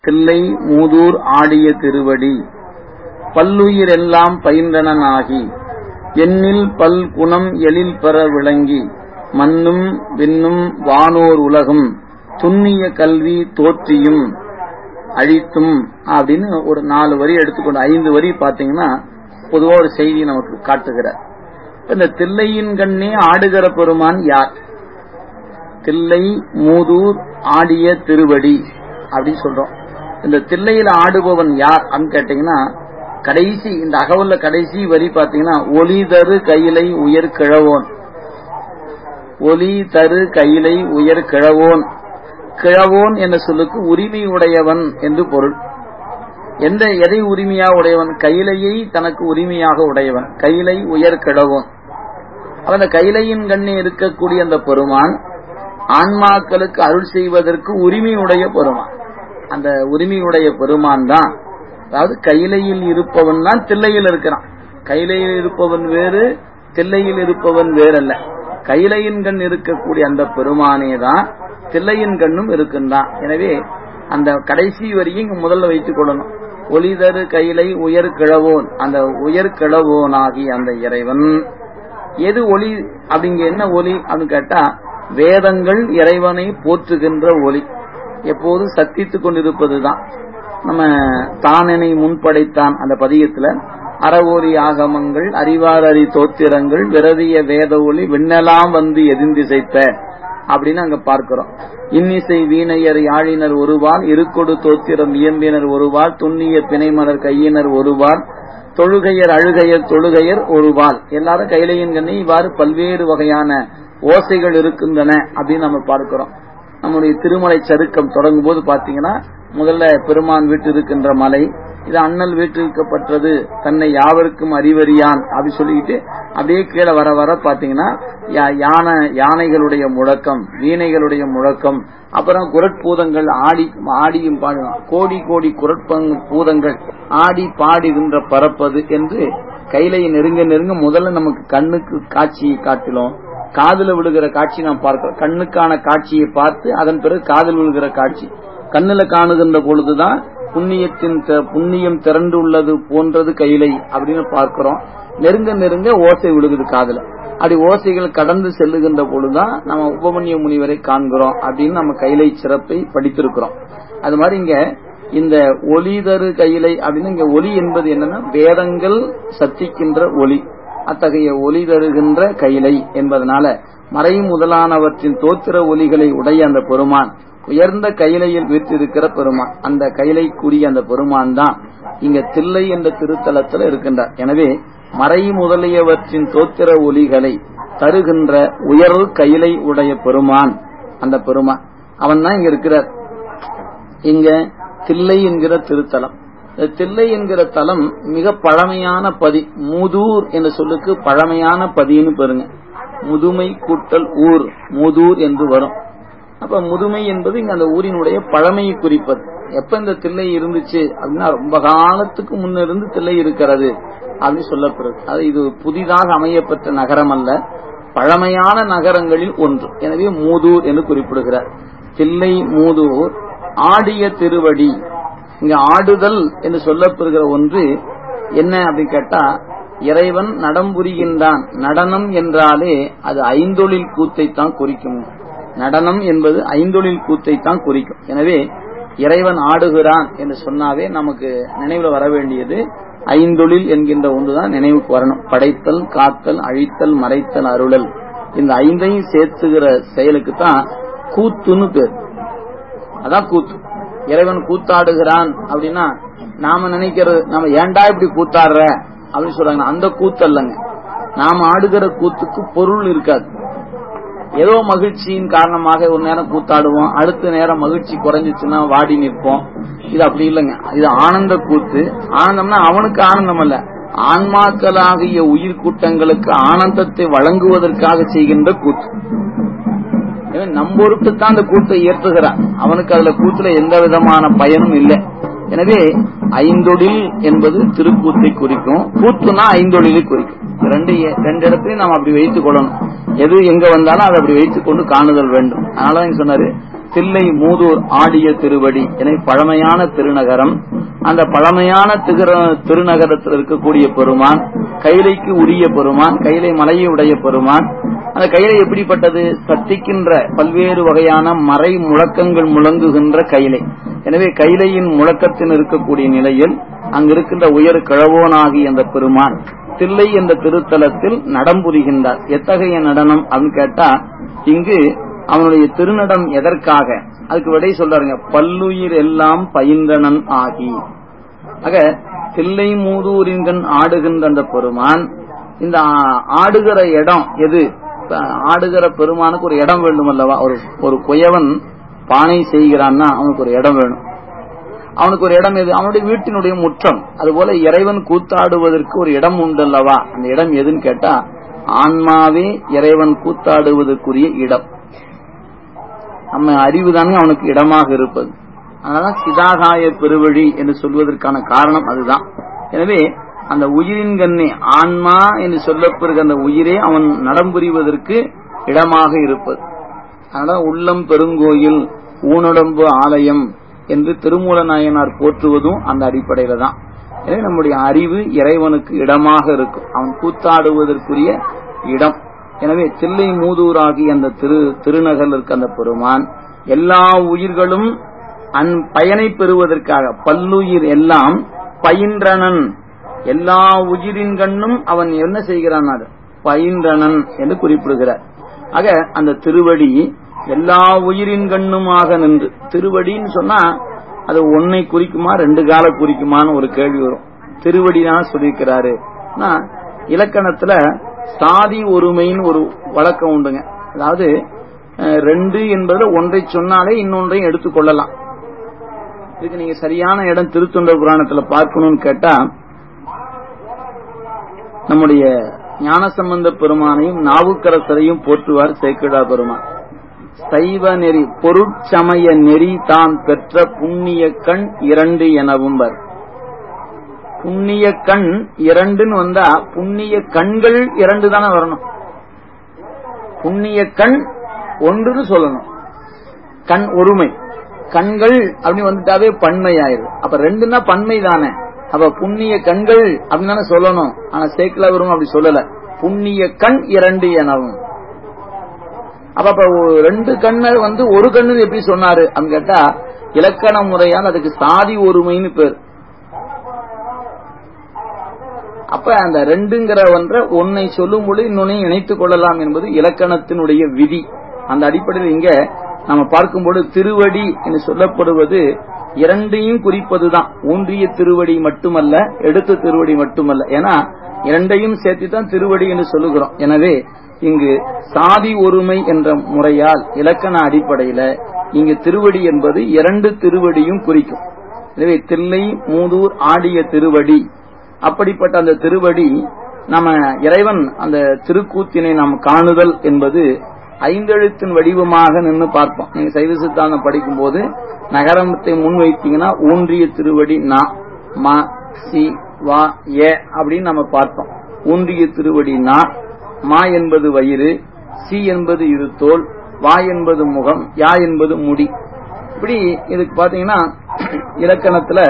தில்லை மூதூர் ஆடிய திருவடி பல்லுயிரெல்லாம் பயின்றனனாகி எண்ணில் பல் குணம் எழில் பெற விளங்கி மன்னும் விண்ணும் வானோர் உலகும் துண்ணிய கல்வி தோற்றியும் அழித்தும் அப்படின்னு ஒரு நாலு வரி எடுத்துக்கொண்டு ஐந்து வரி பாத்தீங்கன்னா பொதுவா ஒரு செய்தி நமக்கு காட்டுகிறார் இந்த தில்லையின் கண்ணே ஆடுகிற பெருமான் யார் தில்லை மூதூர் ஆடிய திருவடி அப்படின்னு சொல்றோம் இந்த தில்லையில ஆடுபவன் யார் அப்படின்னு கேட்டீங்கன்னா கடைசி இந்த அகவல்ல கடைசி வரி பாத்தீங்கன்னா ஒலி தரு கையிலை உயர் கிழவோன் ஒலி தரு கையிலை உயர் கிழவோன் கிழவோன் என்ற சொல்லுக்கு உரிமை உடையவன் என்று பொருள் எந்த எதை உரிமையா உடையவன் கையிலையை தனக்கு உரிமையாக உடையவன் கையிலை உயர் கிழவோன் அந்த கையிலையின் கண்ணே இருக்கக்கூடிய அந்த பெருமான் ஆன்மாக்களுக்கு அருள் செய்வதற்கு உரிமையுடைய பெருமான் அந்த உரிமையுடைய பெருமான் தான் அதாவது கையிலையில் இருப்பவன் தான் தில்லையில் இருக்கிறான் கையிலையில் இருப்பவன் வேறு தில்லையில் இருப்பவன் வேறல்ல கையிலையின் கண் இருக்கக்கூடிய அந்த பெருமானே தான் தில்லையின் கண்ணும் இருக்கின்றான் எனவே அந்த கடைசி வரியும் இங்க முதல்ல வைத்துக் கொள்ளணும் ஒளிதரு கையிலை உயர் கிழவோன் அந்த உயர் கிழவோனாகி அந்த இறைவன் எது ஒளி அப்படிங்க என்ன ஒலி அப்படின்னு கேட்டா வேதங்கள் இறைவனை போற்றுகின்ற ஒலி எப்போதும் சத்தித்துக் கொண்டிருப்பதுதான் நம்ம தானனை முன்படைத்தான் அந்த பதியத்துல அறவோரி ஆகமங்கள் அறிவார் அறி தோத்திரங்கள் விரதிய வேத ஒளி விண்ணலாம் வந்து எதிர்ந்திசைத்த அப்படின்னு அங்க பார்க்கிறோம் இன்னிசை வீணையர் யாழினர் ஒருவாள் இருக்கொடு தோத்திரம் இயம்பினர் ஒருவாள் துண்ணிய பிணைமலர் கையினர் ஒருவாள் தொழுகையர் அழுகையர் தொழுகையர் ஒருவாள் எல்லாரும் கையிலையின் கண்ணி இவ்வாறு பல்வேறு வகையான ஓசைகள் இருக்கின்றன அப்படின்னு நம்ம பார்க்கிறோம் நம்முடைய திருமலை சருக்கம் தொடங்கும் போது பாத்தீங்கன்னா முதல்ல பெருமான் வீட்டு இருக்கின்ற மலை இது அண்ணல் வீட்டிற்கப்பட்டது தன்னை யாவருக்கும் அறிவறியான் அப்படி சொல்லிக்கிட்டு அப்படியே கீழே வர வர பாத்தீங்கன்னா யானை யானைகளுடைய முழக்கம் வீணைகளுடைய முழக்கம் அப்புறம் குரட்பூதங்கள் ஆடி ஆடியும் பாடுவான் கோடி கோடி குரட்பங் பூதங்கள் ஆடி பாடுகின்ற பரப்பது என்று கையிலையை நெருங்க நெருங்க முதல்ல நமக்கு கண்ணுக்கு காட்சியை காட்டிலும் காதுல விழுகிற காட்சி நாம் பார்க்கிறோம் கண்ணுக்கான காட்சியை பார்த்து அதன் பிறகு காதில் விழுகிற காட்சி கண்ணுல காணுகின்ற பொழுதுதான் புண்ணியத்தின் புண்ணியம் திரண்டு உள்ளது போன்றது கையிலை அப்படின்னு பார்க்கிறோம் நெருங்க நெருங்க ஓசை விழுகுது காதுல அப்படி ஓசைகள் கடந்து செல்லுகின்ற பொழுதுதான் நம்ம உபமன்ய முனிவரை காண்கிறோம் அப்படின்னு நம்ம கையிலை சிறப்பை படித்திருக்கிறோம் அது மாதிரி இங்க இந்த ஒலி தரு கையிலை அப்படின்னு இங்க ஒலி என்பது என்னன்னா வேதங்கள் சத்திக்கின்ற ஒலி அத்தகைய ஒலி தருகின்ற கையிலை என்பதனால மறை முதலானவற்றின் தோத்திர ஒலிகளை உடைய அந்த பெருமான் உயர்ந்த கையிலையில் வீற்றிருக்கிற பெருமான் அந்த கையிலைக்குரிய அந்த பெருமான் தான் இங்க தில்லை என்ற திருத்தலத்தில் இருக்கின்றார் எனவே மறை முதலியவற்றின் தோத்திர ஒலிகளை தருகின்ற உயர் கையிலை உடைய பெருமான் அந்த பெருமான் அவன் தான் இங்க இருக்கிறார் இங்க தில்லை என்கிற திருத்தலம் தில்லை என்கிற தலம் மிக பழமையான பதி மூதூர் என்ற சொல்லுக்கு பழமையான பதின்னு பெறுங்க முதுமை கூட்டல் ஊர் மூதூர் என்று வரும் அப்ப முதுமை என்பது இங்க அந்த ஊரினுடைய பழமையை குறிப்பது எப்ப இந்த தில்லை இருந்துச்சு அப்படின்னா ரொம்ப காலத்துக்கு முன்னிருந்து தில்லை இருக்கிறது அப்படின்னு சொல்லப்படுது அது இது புதிதாக அமையப்பட்ட நகரம் அல்ல பழமையான நகரங்களில் ஒன்று எனவே மூதூர் என்று குறிப்பிடுகிறார் தில்லை மூதூர் ஆடிய திருவடி இங்க ஆடுதல் என்று சொல்லப்படுகிற ஒன்று என்ன அப்படின்னு கேட்டா இறைவன் நடம் புரிகின்றான் நடனம் என்றாலே அது ஐந்தொழில் கூத்தை தான் குறிக்கும் நடனம் என்பது ஐந்தொழில் கூத்தை தான் குறிக்கும் எனவே இறைவன் ஆடுகிறான் என்று சொன்னாவே நமக்கு நினைவுல வர வேண்டியது ஐந்தொழில் என்கின்ற ஒன்றுதான் நினைவுக்கு வரணும் படைத்தல் காத்தல் அழித்தல் மறைத்தல் அருளல் இந்த ஐந்தையும் சேர்த்துகிற செயலுக்கு தான் கூத்துன்னு பேர் அதான் கூத்து இறைவன் கூத்தாடுகிறான் அப்படின்னா நாம நினைக்கிறது நம்ம ஏன்டா இப்படி கூத்தாடுற அப்படின்னு சொல்றாங்க அந்த கூத்து அல்லங்க நாம ஆடுகிற கூத்துக்கு பொருள் இருக்காது ஏதோ மகிழ்ச்சியின் காரணமாக ஒரு நேரம் கூத்தாடுவோம் அடுத்த நேரம் மகிழ்ச்சி குறைஞ்சிச்சுன்னா வாடி நிற்போம் இது அப்படி இல்லைங்க இது ஆனந்த கூத்து ஆனந்தம்னா அவனுக்கு ஆனந்தம் அல்ல ஆன்மாக்களாகிய உயிர் கூட்டங்களுக்கு ஆனந்தத்தை வழங்குவதற்காக செய்கின்ற கூத்து நம்பொருட்டு தான் அந்த கூத்தை இயற்றுகிறான் அவனுக்கு அதுல கூத்துல எந்த விதமான பயனும் இல்லை எனவே ஐந்தொழில் என்பது திருக்கூத்தை குறிக்கும் கூத்துனா ஐந்தொழிலை குறிக்கும் ரெண்டு ரெண்டு இடத்தையும் நாம் அப்படி வைத்துக் கொள்ளணும் எது எங்க வந்தாலும் அதை அப்படி வைத்துக் கொண்டு காணுதல் வேண்டும் அதனால சொன்னாரு தில்லை மூதூர் ஆடிய திருவடி என பழமையான திருநகரம் அந்த பழமையான திருநகரத்தில் இருக்கக்கூடிய பெருமான் கைலைக்கு உரிய பெருமான் கைலை மலையை உடைய பெருமான் அந்த கைலை எப்படிப்பட்டது சத்திக்கின்ற பல்வேறு வகையான மறை முழக்கங்கள் முழங்குகின்ற கைலை எனவே கைலையின் முழக்கத்தில் இருக்கக்கூடிய நிலையில் அங்கு இருக்கின்ற உயர் கிழவோனாகி அந்த பெருமான் தில்லை என்ற திருத்தலத்தில் நடம் புரிகின்றார் எத்தகைய நடனம் அப்படின்னு கேட்டா இங்கு அவனுடைய திருநடம் எதற்காக அதுக்கு விடை சொல்றாருங்க பல்லுயிர் எல்லாம் பயின்றனன் ஆகி ஆக தில்லை மூதூரின்கண் ஆடுகின்ற அந்த பெருமான் இந்த ஆடுகிற இடம் எது ஆடுகிற பெருமானுக்கு ஒரு இடம் வேண்டும் அல்லவா ஒரு ஒரு குயவன் பானை செய்கிறான்னா அவனுக்கு ஒரு இடம் வேணும் அவனுக்கு ஒரு இடம் எது அவனுடைய வீட்டினுடைய முற்றம் அதுபோல இறைவன் கூத்தாடுவதற்கு ஒரு இடம் உண்டல்லவா அந்த இடம் எதுன்னு கேட்டா ஆன்மாவே இறைவன் கூத்தாடுவதற்குரிய இடம் நம்ம அறிவுதானே அவனுக்கு இடமாக இருப்பது அதனால சிதாகாய பெருவழி என்று சொல்வதற்கான காரணம் அதுதான் எனவே அந்த உயிரின் கண்ணே ஆன்மா என்று சொல்லப்பெறுகிற அந்த உயிரே அவன் நடம்புரிவதற்கு இடமாக இருப்பது அதனால உள்ளம் பெருங்கோயில் ஊனுடம்பு ஆலயம் என்று திருமூல நாயனார் போற்றுவதும் அந்த அடிப்படையில தான் எனவே நம்முடைய அறிவு இறைவனுக்கு இடமாக இருக்கும் அவன் கூத்தாடுவதற்குரிய இடம் எனவே தில்லை மூதூராகி அந்த திரு திருநகரில் இருக்க அந்த பெருமான் எல்லா உயிர்களும் அந் பயனை பெறுவதற்காக பல்லுயிர் எல்லாம் பயின்றனன் எல்லா உயிரின் கண்ணும் அவன் என்ன செய்கிறான் அது பயின்றனன் என்று குறிப்பிடுகிறார் ஆக அந்த திருவடி எல்லா உயிரின் கண்ணுமாக நின்று திருவடின்னு சொன்னா அது ஒன்னை குறிக்குமா ரெண்டு கால குறிக்குமான்னு ஒரு கேள்வி வரும் திருவடிதான் சொல்லியிருக்கிறாரு இலக்கணத்துல சாதி ஒருமைன்னு ஒரு வழக்கம் உண்டுங்க அதாவது ரெண்டு என்பதுல ஒன்றை சொன்னாலே இன்னொன்றையும் எடுத்துக்கொள்ளலாம் இதுக்கு நீங்க சரியான இடம் திருத்தொண்ட புராணத்துல பார்க்கணும்னு கேட்டா நம்முடைய ஞானசம்பந்த பெருமானையும் நாவுக்கரசரையும் போற்றுவார் சேக்கிழா பெருமான் சைவ நெறி பொருட்சமய நெறி தான் பெற்ற புண்ணிய கண் இரண்டு எனவும் வர் புண்ணிய கண் இரண்டுன்னு வந்தா புண்ணிய கண்கள் இரண்டு தானே வரணும் புண்ணிய கண் ஒன்றுன்னு சொல்லணும் கண் ஒருமை கண்கள் அப்படி வந்துட்டாவே பன்மை ஆயிரும் அப்ப ரெண்டுன்னா பன்மை தானே அப்ப புண்ணிய கண்கள் அப்படின்னு தானே சொல்லணும் ஆனா சேக்கில வரும் அப்படி சொல்லல புண்ணிய கண் இரண்டு எனவும் அப்ப அப்ப ரெண்டு கண்ணு வந்து ஒரு கண்ணு எப்படி சொன்னாரு அப்படின்னு கேட்டா இலக்கண முறையால் அதுக்கு சாதி ஒருமைன்னு பேர் அப்ப அந்த ரெண்டுங்கிற ஒன்ற ஒன்னை சொல்லும் பொழுது இன்னொன்னையும் இணைத்துக் கொள்ளலாம் என்பது இலக்கணத்தினுடைய விதி அந்த அடிப்படையில் இங்க நம்ம பார்க்கும்போது திருவடி என்று சொல்லப்படுவது இரண்டையும் குறிப்பதுதான் ஊன்றிய திருவடி மட்டுமல்ல எடுத்த திருவடி மட்டுமல்ல ஏன்னா இரண்டையும் சேர்த்து தான் திருவடி என்று சொல்லுகிறோம் எனவே இங்கு சாதி ஒருமை என்ற முறையால் இலக்கண அடிப்படையில இங்கு திருவடி என்பது இரண்டு திருவடியும் குறிக்கும் எனவே தில்லை மூதூர் ஆடிய திருவடி அப்படிப்பட்ட அந்த திருவடி நம்ம இறைவன் அந்த திருக்கூத்தினை நாம் காணுதல் என்பது ஐந்தெழுத்தின் வடிவமாக நின்று பார்ப்போம் நீங்க சைவ சித்தாந்தம் படிக்கும் போது நகரத்தை முன் வைத்தீங்கன்னா ஊன்றிய திருவடி நா ம சி வா ஏ அப்படின்னு நம்ம பார்த்தோம் ஊன்றிய திருவடி நா மா என்பது வயிறு சி என்பது இருத்தோல் வா என்பது முகம் யா என்பது முடி இப்படி இதுக்கு பாத்தீங்கன்னா இலக்கணத்துல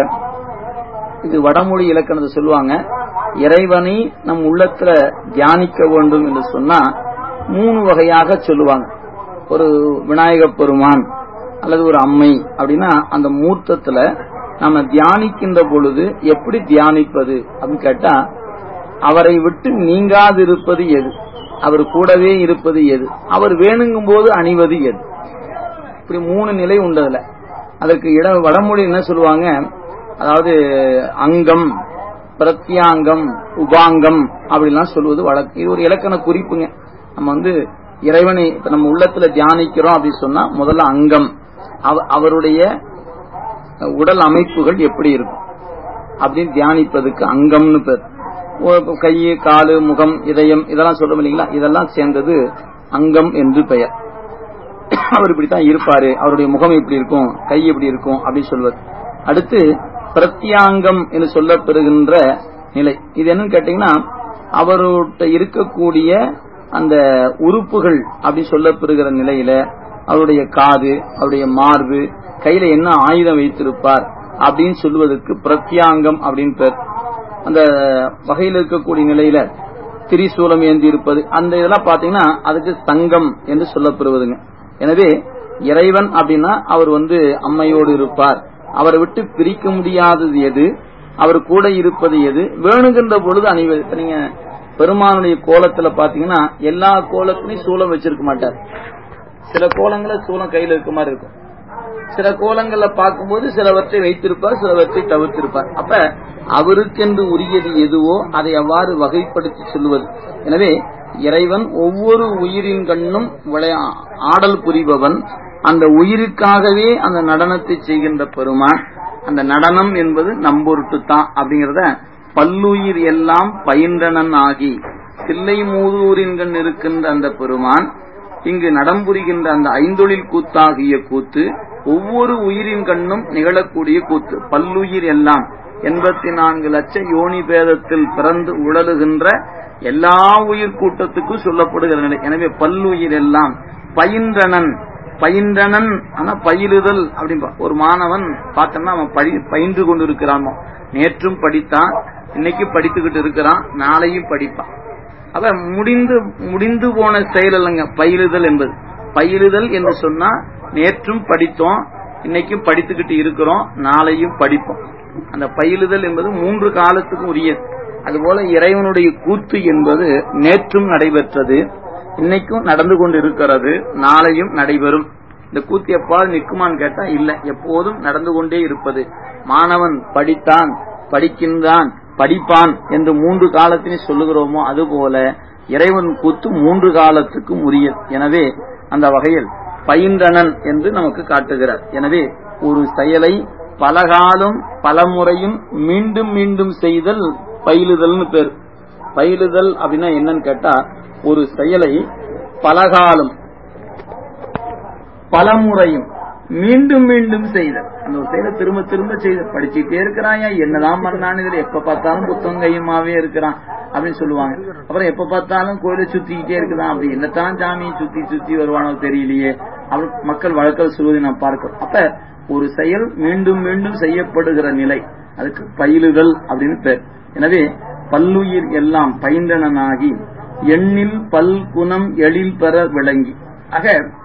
இது வடமொழி இலக்கணத்தை சொல்லுவாங்க இறைவனை நம் உள்ளத்துல தியானிக்க வேண்டும் என்று சொன்னா மூணு வகையாக சொல்லுவாங்க ஒரு விநாயக பெருமான் அல்லது ஒரு அம்மை அப்படின்னா அந்த மூர்த்தத்துல நம்ம தியானிக்கின்ற பொழுது எப்படி தியானிப்பது அப்படின்னு கேட்டா அவரை விட்டு நீங்காதிருப்பது எது அவர் கூடவே இருப்பது எது அவர் வேணுங்கும் போது அணிவது எது இப்படி மூணு நிலை உண்டதுல அதற்கு இட வடமொழி என்ன சொல்லுவாங்க அதாவது அங்கம் பிரத்யாங்கம் உபாங்கம் அப்படிலாம் சொல்லுவது வழக்கு இது ஒரு இலக்கண குறிப்புங்க நம்ம வந்து இறைவனை இப்ப நம்ம உள்ளத்துல தியானிக்கிறோம் அப்படின்னு சொன்னா முதல்ல அங்கம் அவருடைய உடல் அமைப்புகள் எப்படி இருக்கும் அப்படின்னு தியானிப்பதுக்கு அங்கம்னு பேர் கை காலு முகம் இதயம் இதெல்லாம் சொல்றோம் இல்லைங்களா இதெல்லாம் சேர்ந்தது அங்கம் என்று பெயர் அவர் இப்படித்தான் இருப்பாரு அவருடைய முகம் எப்படி இருக்கும் கை எப்படி இருக்கும் அப்படின்னு சொல்வது அடுத்து பிரத்யாங்கம் என்று சொல்லப்பெறுகின்ற நிலை இது என்னன்னு கேட்டீங்கன்னா அவர்கிட்ட இருக்கக்கூடிய அந்த உறுப்புகள் அப்படி சொல்லப்பெறுகிற நிலையில அவருடைய காது அவருடைய மார்பு கையில என்ன ஆயுதம் வைத்திருப்பார் அப்படின்னு சொல்வதற்கு பிரத்யாங்கம் அப்படின்னு பேர் அந்த வகையில் இருக்கக்கூடிய நிலையில திரிசூலம் ஏந்தி இருப்பது அந்த இதெல்லாம் பாத்தீங்கன்னா அதுக்கு சங்கம் என்று சொல்லப்படுவதுங்க எனவே இறைவன் அப்படின்னா அவர் வந்து அம்மையோடு இருப்பார் அவரை விட்டு பிரிக்க முடியாதது எது அவர் கூட இருப்பது எது வேணுகின்ற பொழுது அணிவது இப்ப நீங்க பெருமானுடைய கோலத்துல பாத்தீங்கன்னா எல்லா கோலத்திலையும் சூலம் வச்சிருக்க மாட்டார் சில கோலங்கள சூலம் கையில இருக்க மாதிரி இருக்கும் சில கோலங்கள்ல பார்க்கும்போது சிலவற்றை வைத்திருப்பார் சிலவற்றை தவிர்த்திருப்பார் அப்ப அவருக்கென்று உரியது எதுவோ அதை அவ்வாறு வகைப்படுத்தி சொல்லுவது எனவே இறைவன் ஒவ்வொரு உயிரின் கண்ணும் விளையா- ஆடல் புரிபவன் அந்த உயிருக்காகவே அந்த நடனத்தை செய்கின்ற பெருமான் அந்த நடனம் என்பது நம்பொருட்டு தான் அப்படிங்கறத பல்லுயிர் எல்லாம் பயின்றனன் ஆகி தில்லை மூதூரின் கண் இருக்கின்ற அந்த பெருமான் இங்கு நடம்புரிகின்ற அந்த ஐந்தொழில் கூத்தாகிய கூத்து ஒவ்வொரு உயிரின் கண்ணும் நிகழக்கூடிய கூத்து பல்லுயிர் எல்லாம் எண்பத்தி நான்கு லட்ச யோனி பேதத்தில் பிறந்து உழலுகின்ற எல்லா உயிர் கூட்டத்துக்கும் சொல்லப்படுகிற நிலை எனவே பல்லுயிர் எல்லாம் பயின்றனன் பயின்றனன் ஆனா பயிலுதல் அப்படின்பா ஒரு மாணவன் பார்த்தோம்னா அவன் படி- பயின்று கொண்டு இருக்கிறானோ நேற்றும் படித்தான் இன்னைக்கு படித்துக்கிட்டு இருக்கிறான் நாளையும் படிப்பான் அப்ப முடிந்து முடிந்து போன செயல் அல்லங்க பயிலுதல் என்பது பயிலுதல் என்று சொன்னா நேற்றும் படித்தோம் இன்னைக்கும் படித்துக்கிட்டு இருக்கிறோம் நாளையும் படிப்போம் அந்த பயிலுதல் என்பது மூன்று காலத்துக்கும் உரியது அதுபோல இறைவனுடைய கூத்து என்பது நேற்றும் நடைபெற்றது இன்னைக்கும் நடந்து கொண்டு இருக்கிறது நாளையும் நடைபெறும் இந்த கூத்து எப்பாவது நிற்குமான்னு கேட்டா இல்ல எப்போதும் நடந்து கொண்டே இருப்பது மாணவன் படித்தான் படிக்கின்றான் படிப்பான் என்று மூன்று காலத்தினை சொல்லுகிறோமோ அதுபோல இறைவன் கூத்து மூன்று காலத்துக்கும் உரியது எனவே அந்த வகையில் பயின்றனன் என்று நமக்கு காட்டுகிறார் எனவே ஒரு செயலை பலகாலம் பலமுறையும் மீண்டும் மீண்டும் செய்தல் பயிலுதல்னு பேர் பயிலுதல் அப்படின்னா என்னன்னு கேட்டா ஒரு செயலை பலகாலம் பலமுறையும் மீண்டும் மீண்டும் செய்தல் அந்த ஒரு செயலை திரும்ப திரும்ப செய்த படிச்சுட்டே இருக்கிறாயா என்னதான் பண்ணான்னு இதுல எப்ப பார்த்தாலும் புத்தகம் கையுமாவே இருக்கிறான் அப்படின்னு சொல்லுவாங்க அப்புறம் எப்ப பார்த்தாலும் கோயிலை சுத்திக்கிட்டே இருக்குதான் அப்படி என்னத்தான் சாமியை சுத்தி சுத்தி வருவானோ தெரியலையே அப்படி மக்கள் வழக்கல் சொல்வதை நான் பார்க்கிறோம் அப்ப ஒரு செயல் மீண்டும் மீண்டும் செய்யப்படுகிற நிலை அதுக்கு பயிலுதல் அப்படின்னு பேர் எனவே பல்லுயிர் எல்லாம் பயின்றனாகி எண்ணில் பல் குணம் எழில் பெற விளங்கி ஆக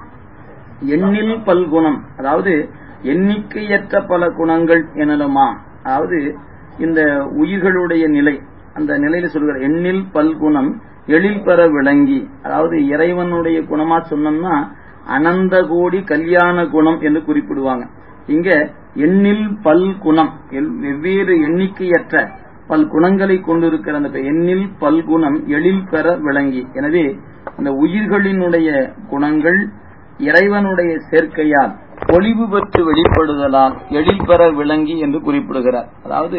எண்ணில் பல்குணம் அதாவது எண்ணிக்கையற்ற பல குணங்கள் எனலுமா அதாவது இந்த உயிர்களுடைய நிலை அந்த நிலையில சொல்கிற எண்ணில் பல்குணம் எழில் பெற விளங்கி அதாவது இறைவனுடைய குணமா சொன்னோம்னா அனந்த கோடி கல்யாண குணம் என்று குறிப்பிடுவாங்க இங்க எண்ணில் பல் குணம் எல்- வெவ்வேறு எண்ணிக்கையற்ற பல் குணங்களை கொண்டிருக்கிற அந்த எண்ணில் பல்குணம் எழில் பெற விளங்கி எனவே இந்த உயிர்களினுடைய குணங்கள் இறைவனுடைய சேர்க்கையால் பொலிவு பெற்று வெளிப்படுதலால் எழில் பெற விளங்கி என்று குறிப்பிடுகிறார் அதாவது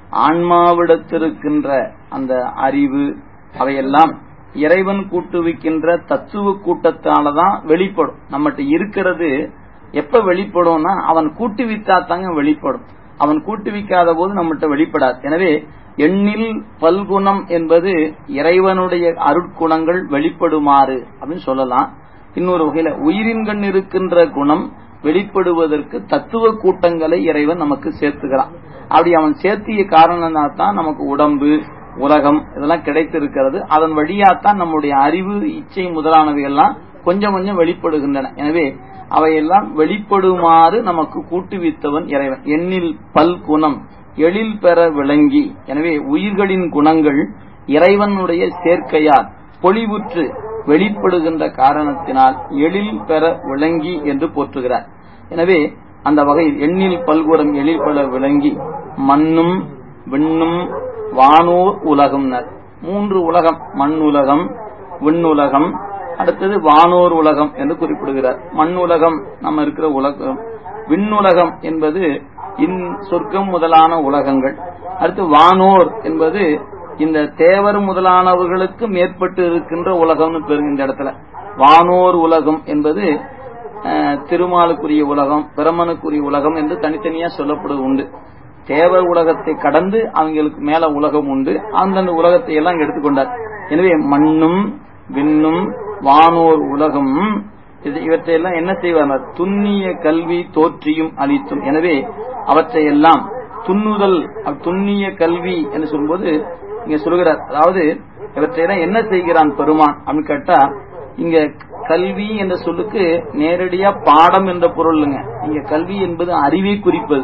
ஆன்மாவிடத்திருக்கின்ற அந்த அறிவு அவையெல்லாம் இறைவன் கூட்டுவிக்கின்ற தத்துவ கூட்டத்தாலதான் வெளிப்படும் நம்மகிட்ட இருக்கிறது எப்ப வெளிப்படும்னா அவன் கூட்டுவித்தா தாங்க வெளிப்படும் அவன் கூட்டுவிக்காத போது நம்மகிட்ட வெளிப்படாது எனவே எண்ணில் பல்குணம் என்பது இறைவனுடைய அருட்குணங்கள் வெளிப்படுமாறு அப்படின்னு சொல்லலாம் இன்னொரு வகையில உயிரின்கண் இருக்கின்ற குணம் வெளிப்படுவதற்கு தத்துவ கூட்டங்களை இறைவன் நமக்கு சேர்த்துக்கிறான் அப்படி அவன் சேர்த்திய காரணம்தான் நமக்கு உடம்பு உலகம் இதெல்லாம் கிடைத்திருக்கிறது அதன் வழியாத்தான் நம்முடைய அறிவு இச்சை முதலானவை எல்லாம் கொஞ்சம் கொஞ்சம் வெளிப்படுகின்றன எனவே அவையெல்லாம் வெளிப்படுமாறு நமக்கு கூட்டுவித்தவன் இறைவன் எண்ணில் பல் குணம் எழில் பெற விளங்கி எனவே உயிர்களின் குணங்கள் இறைவனுடைய சேர்க்கையால் பொலிவுற்று வெளிப்படுகின்ற காரணத்தினால் எழில் பெற விளங்கி என்று போற்றுகிறார் எனவே அந்த வகையில் எண்ணில் பல்குறம் எழில் பெற விளங்கி மண்ணும் விண்ணும் வானோர் உலகம்னர் மூன்று உலகம் மண் உலகம் விண்ணுலகம் அடுத்தது வானோர் உலகம் என்று குறிப்பிடுகிறார் மண் உலகம் நம்ம இருக்கிற உலகம் விண்ணுலகம் என்பது இன் சொர்க்கம் முதலான உலகங்கள் அடுத்து வானோர் என்பது இந்த தேவர் முதலானவர்களுக்கு மேற்பட்டு இருக்கின்ற உலகம்னு பெருங்க இந்த இடத்துல வானோர் உலகம் என்பது அஹ், திருமாலுக்குரிய உலகம் பிரமனுக்குரிய உலகம் என்று தனித்தனியா சொல்லப்படுவது உண்டு தேவர் உலகத்தை கடந்து அவங்களுக்கு மேல உலகம் உண்டு அந்தந்த உலகத்தை எல்லாம் எடுத்துக்கொண்டார் எனவே மண்ணும் விண்ணும் வானோர் உலகம் இது இவற்றையெல்லாம் என்ன செய்வார் துண்ணிய கல்வி தோற்றியும் அளித்தும் எனவே அவற்றையெல்லாம் துண்ணுதல் துண்ணிய கல்வி என்று சொல்லும்போது இங்க சொல்கிறார் அதாவது இவற்றையெல்லாம் என்ன செய்கிறான் பெருமான் அப்படின்னு கேட்டா இங்க கல்வி என்ற சொல்லுக்கு நேரடியா பாடம் என்ற பொருளுங்க இங்க கல்வி என்பது அறிவை குறிப்பது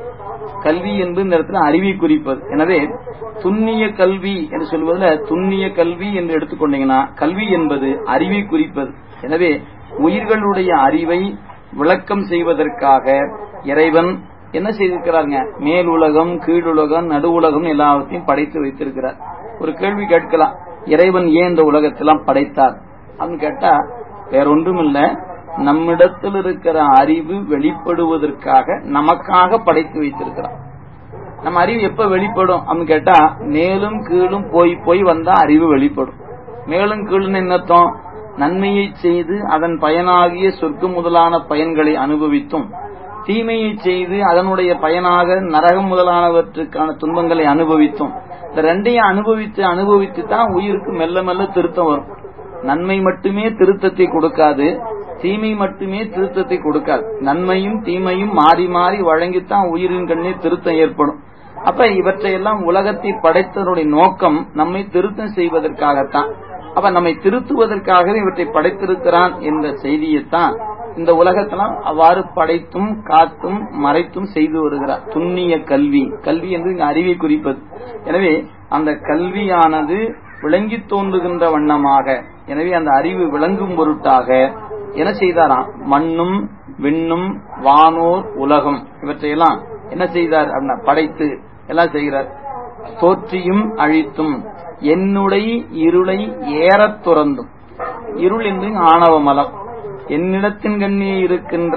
கல்வி என்பது இந்த இடத்துல அறிவை குறிப்பது எனவே துண்ணிய கல்வி என்று சொல்வதில் துண்ணிய கல்வி என்று எடுத்துக்கொண்டீங்கன்னா கல்வி என்பது அறிவை குறிப்பது எனவே உயிர்களுடைய அறிவை விளக்கம் செய்வதற்காக இறைவன் என்ன செய்திருக்கிறாங்க மேலுலகம் கீழுலகம் நடுவுலகம் எல்லாவற்றையும் படைத்து வைத்திருக்கிறார் ஒரு கேள்வி கேட்கலாம் இறைவன் ஏன் இந்த உலகத்தெல்லாம் படைத்தார் அப்படின்னு கேட்டா வேறொன்றும் இல்ல நம்மிடத்தில் இருக்கிற அறிவு வெளிப்படுவதற்காக நமக்காக படைத்து வைத்திருக்கிறான் நம்ம அறிவு எப்ப வெளிப்படும் அப்படின்னு கேட்டா மேலும் கீழும் போய் போய் வந்தா அறிவு வெளிப்படும் மேலும் கீழும் என்னத்தம் நன்மையை செய்து அதன் பயனாகிய சொர்க்கம் முதலான பயன்களை அனுபவித்தும் தீமையை செய்து அதனுடைய பயனாக நரகம் முதலானவற்றுக்கான துன்பங்களை அனுபவித்தும் இந்த ரெண்டையும் அனுபவித்து அனுபவித்து தான் உயிருக்கு மெல்ல மெல்ல திருத்தம் வரும் நன்மை மட்டுமே திருத்தத்தை கொடுக்காது தீமை மட்டுமே திருத்தத்தை கொடுக்காது நன்மையும் தீமையும் மாறி மாறி வழங்கித்தான் உயிரின் கண்ணே திருத்தம் ஏற்படும் அப்ப இவற்றையெல்லாம் உலகத்தை படைத்ததனுடைய நோக்கம் நம்மை திருத்தம் செய்வதற்காகத்தான் அப்ப நம்மை திருத்துவதற்காகவே இவற்றை படைத்திருக்கிறான் என்ற செய்தியைத்தான் இந்த உலகத்தெல்லாம் அவ்வாறு படைத்தும் காத்தும் மறைத்தும் செய்து வருகிறார் துண்ணிய கல்வி கல்வி என்று இங்கு அறிவை குறிப்பது எனவே அந்த கல்வியானது விளங்கி தோன்றுகின்ற வண்ணமாக எனவே அந்த அறிவு விளங்கும் பொருட்டாக என்ன செய்தாராம் மண்ணும் விண்ணும் வானோர் உலகம் இவற்றையெல்லாம் என்ன செய்தார் அப்படின்னா படைத்து எல்லாம் செய்கிறார் தோற்றியும் அழித்தும் என்னுடைய இருளை ஏறத் துறந்தும் இருள் என்று ஆணவ மலம் என்னிடத்தின் கண்ணே இருக்கின்ற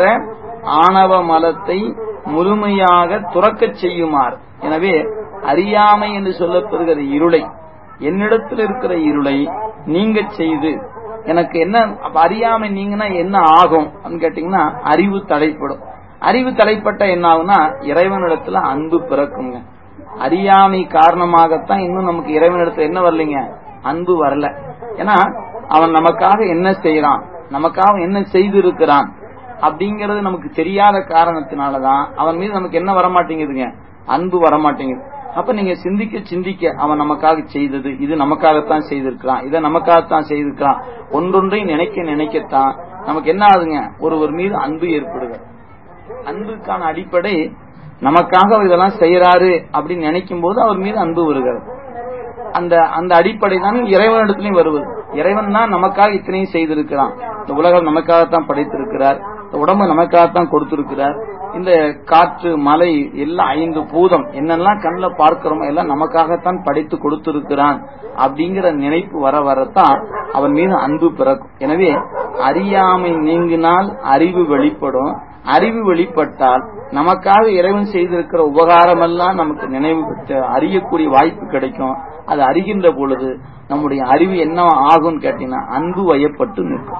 ஆணவ மலத்தை முழுமையாக துறக்கச் செய்யுமாறு எனவே அறியாமை என்று சொல்லப்படுகிற இருளை என்னிடத்தில் இருக்கிற இருளை நீங்க செய்து எனக்கு என்ன அறியாமை நீங்கன்னா என்ன ஆகும் அப்படின்னு கேட்டீங்கன்னா அறிவு தடைப்படும் அறிவு தலைப்பட்ட என்ன ஆகும்னா இறைவனிடத்துல அன்பு பிறக்குங்க அறியாமை காரணமாகத்தான் இன்னும் நமக்கு இறைவனிடத்துல என்ன வரலைங்க அன்பு வரல ஏன்னா அவன் நமக்காக என்ன செய்யறான் நமக்காக என்ன செய்து இருக்கிறான் அப்படிங்கறது நமக்கு தெரியாத காரணத்தினாலதான் அவன் மீது நமக்கு என்ன வரமாட்டேங்குதுங்க அன்பு வரமாட்டேங்குது அப்ப நீங்க சிந்திக்க சிந்திக்க அவன் நமக்காக செய்தது இது நமக்காகத்தான் செய்திருக்கிறான் இதை நமக்காகத்தான் செய்திருக்கிறான் ஒன்றொன்றை நினைக்க நினைக்கத்தான் நமக்கு என்ன ஆகுதுங்க ஒருவர் மீது அன்பு ஏற்படுது அன்புக்கான அடிப்படை நமக்காக அவர் இதெல்லாம் செய்யறாரு அப்படின்னு நினைக்கும் போது அவர் மீது அன்பு வருகிறது அந்த அந்த அடிப்படை தான் இறைவனிடத்திலையும் வருவது இறைவன் தான் நமக்காக இத்தனையும் செய்திருக்கிறான் இந்த உலகம் நமக்காகத்தான் படைத்திருக்கிறார் இந்த உடம்பு நமக்காகத்தான் கொடுத்திருக்கிறார் இந்த காற்று மலை எல்லாம் ஐந்து பூதம் என்னெல்லாம் கண்ணில் பார்க்கிறோமோ எல்லாம் நமக்காகத்தான் படைத்து கொடுத்திருக்கிறான் அப்படிங்கிற நினைப்பு வர வரத்தான் அவன் மீது அன்பு பிறக்கும் எனவே அறியாமை நீங்கினால் அறிவு வெளிப்படும் அறிவு வெளிப்பட்டால் நமக்காக இறைவன் செய்திருக்கிற உபகாரம் எல்லாம் நமக்கு நினைவு அறியக்கூடிய வாய்ப்பு கிடைக்கும் அது அறிகின்ற பொழுது நம்முடைய அறிவு என்ன ஆகும் கேட்டீங்கன்னா அன்பு வயப்பட்டு நிற்கும்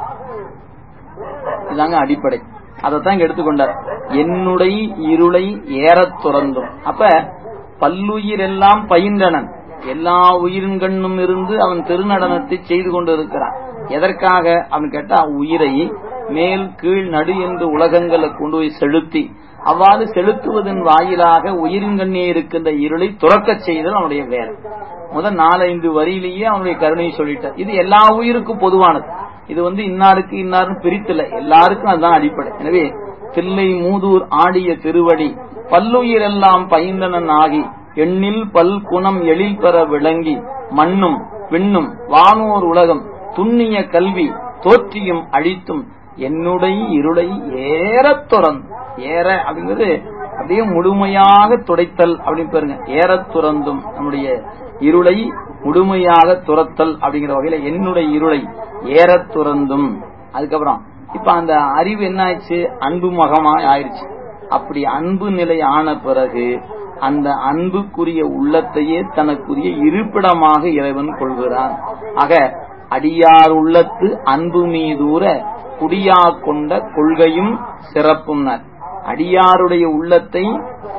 இதாங்க அடிப்படை அதைத்தான் இங்க எடுத்துக்கொண்டார் என்னுடைய இருளை ஏறத் துறந்தும் அப்ப பல்லுயிர் எல்லாம் பயின்றனன் எல்லா உயிரின் கண்ணும் இருந்து அவன் திருநடனத்தை செய்து கொண்டு இருக்கிறான் எதற்காக அவன் கேட்டா உயிரை மேல் கீழ் நடு என்று உலகங்களை கொண்டு போய் செலுத்தி அவ்வாறு செலுத்துவதன் வாயிலாக உயிரின் கண்ணே இருக்கின்ற இருளை துறக்கச் செய்தல் அவனுடைய வேலை முதல் நாலஞ்சு வரியிலேயே அவனுடைய கருணையை சொல்லிட்டார் இது எல்லா உயிருக்கும் பொதுவானது இது வந்து இன்னாருக்கு இன்னாருன்னு பிரித்துல எல்லாருக்கும் அதுதான் அடிப்படை எனவே தில்லை மூதூர் ஆடிய திருவடி பல்லுயிரெல்லாம் பைந்தனன் ஆகி எண்ணில் பல் குணம் எழில் பெற விளங்கி மண்ணும் விண்ணும் வானோர் உலகம் துண்ணிய கல்வி தோற்றியும் அழித்தும் என்னுடைய இருளை ஏறத் துறந்து ஏற அப்படிங்கிறது அப்படியே முழுமையாக துடைத்தல் அப்படின்னு பாருங்க ஏறத் துறந்தும் நம்முடைய இருளை முழுமையாக துரத்தல் அப்படிங்கிற வகையில என்னுடைய இருளை ஏறத் துறந்தும் அதுக்கப்புறம் இப்ப அந்த அறிவு என்ன ஆயிடுச்சு அன்பு மகமா ஆயிடுச்சு அப்படி அன்பு நிலை ஆன பிறகு அந்த அன்புக்குரிய உள்ளத்தையே தனக்குரிய இருப்பிடமாக இறைவன் கொள்கிறான் ஆக அடியார் உள்ளத்து அன்பு மீதூர குடியா கொண்ட கொள்கையும் சிறப்பும் அடியாருடைய உள்ளத்தை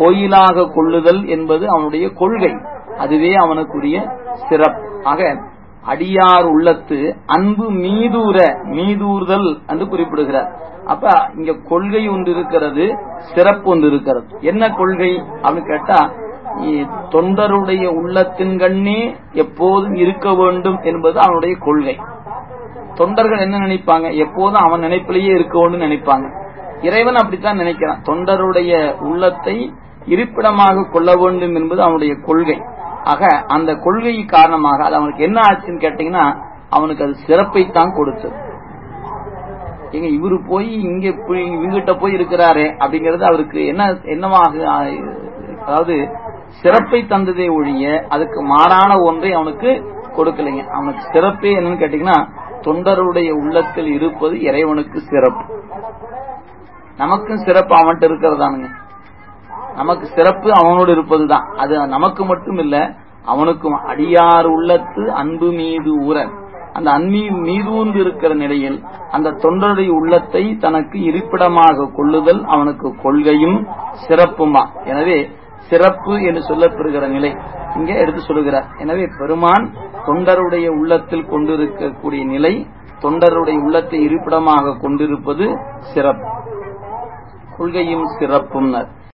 கோயிலாக கொள்ளுதல் என்பது அவனுடைய கொள்கை அதுவே அவனுக்குரிய சிறப்பு ஆக அடியார் உள்ளத்து அன்பு மீதூர மீதூர்தல் என்று குறிப்பிடுகிறார் அப்ப இங்க கொள்கை ஒன்று இருக்கிறது சிறப்பு ஒன்று இருக்கிறது என்ன கொள்கை அப்படின்னு கேட்டா தொண்டருடைய உள்ளத்தின் கண்ணே எப்போதும் இருக்க வேண்டும் என்பது அவனுடைய கொள்கை தொண்டர்கள் என்ன நினைப்பாங்க எப்போதும் அவன் நினைப்பிலேயே இருக்க வேண்டும் நினைப்பாங்க இறைவன் அப்படித்தான் நினைக்கிறான் தொண்டருடைய உள்ளத்தை இருப்பிடமாக கொள்ள வேண்டும் என்பது அவனுடைய கொள்கை ஆக அந்த கொள்கை காரணமாக அது அவனுக்கு என்ன ஆச்சுன்னு கேட்டீங்கன்னா அவனுக்கு அது சிறப்பை தான் கொடுத்தது எங்க இவரு போய் இங்க இவங்கிட்ட போய் இருக்கிறாரே அப்படிங்கறது அவருக்கு என்ன என்னவாக அதாவது சிறப்பை தந்ததே ஒழிய அதுக்கு மாறான ஒன்றை அவனுக்கு கொடுக்கலைங்க அவனுக்கு சிறப்பே என்னன்னு கேட்டீங்கன்னா தொண்டருடைய உள்ளத்தில் இருப்பது இறைவனுக்கு சிறப்பு நமக்கும் சிறப்பு அவன்கிட்ட இருக்கிறதானுங்க நமக்கு சிறப்பு அவனோடு இருப்பதுதான் அது நமக்கு மட்டும் இல்ல அவனுக்கும் அடியார் உள்ளத்து அன்பு மீது ஊற அந்த அன்பி மீதூர்ந்து இருக்கிற நிலையில் அந்த தொண்டருடைய உள்ளத்தை தனக்கு இருப்பிடமாக கொள்ளுதல் அவனுக்கு கொள்கையும் சிறப்புமா எனவே சிறப்பு என்று சொல்லப்பெறுகிற நிலை இங்கே எடுத்து சொல்லுகிறார் எனவே பெருமான் தொண்டருடைய உள்ளத்தில் கொண்டிருக்கக்கூடிய நிலை தொண்டருடைய உள்ளத்தை இருப்பிடமாக கொண்டிருப்பது சிறப்பு கொள்கையும் சிறப்பும்